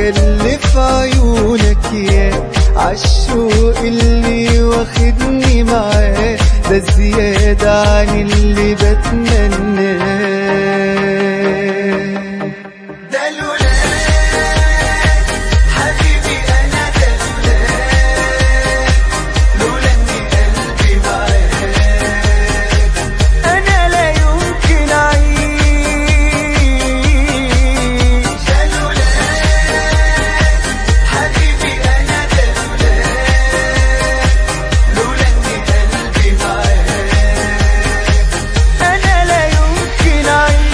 اللي في عيونك يا عالشوق اللي واخدني معاه ده زيادة عن اللي بتمناه ده لولاك حبيبي انا ده لولاك لولا ان قلبي معاك انا لا يمكن اعيش ده لولاك حبيبي انا ده لولاك لولا ان قلبي معاك انا لا يمكن اعيش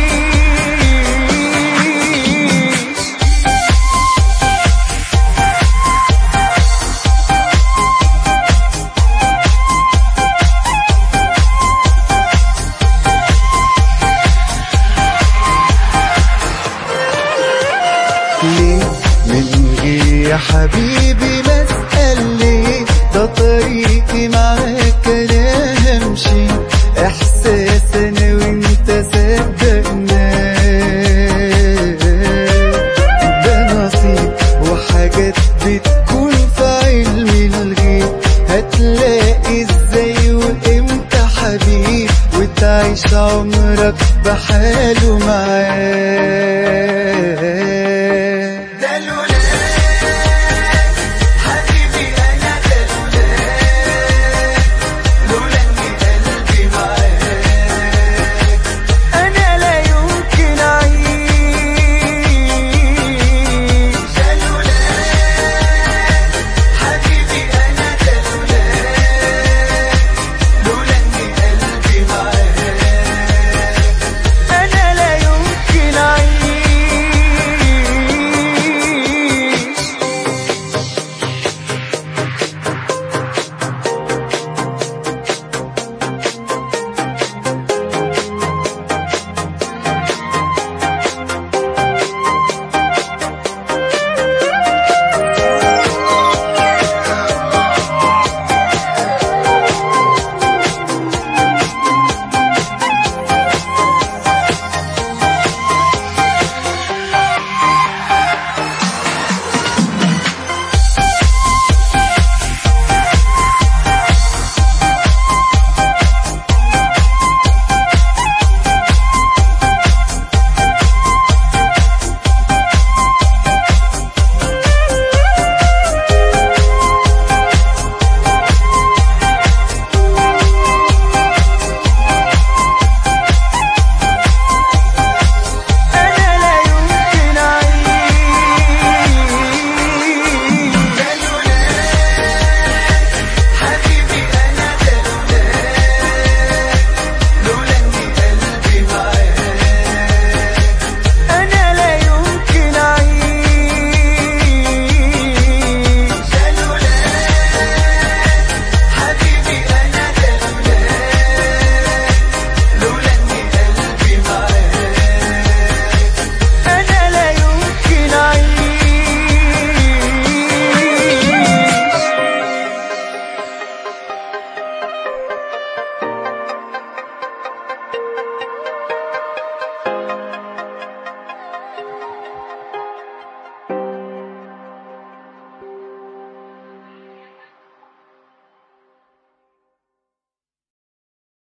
ليه من غير يا حبيبي ما اسأل ليه ده طريقي مع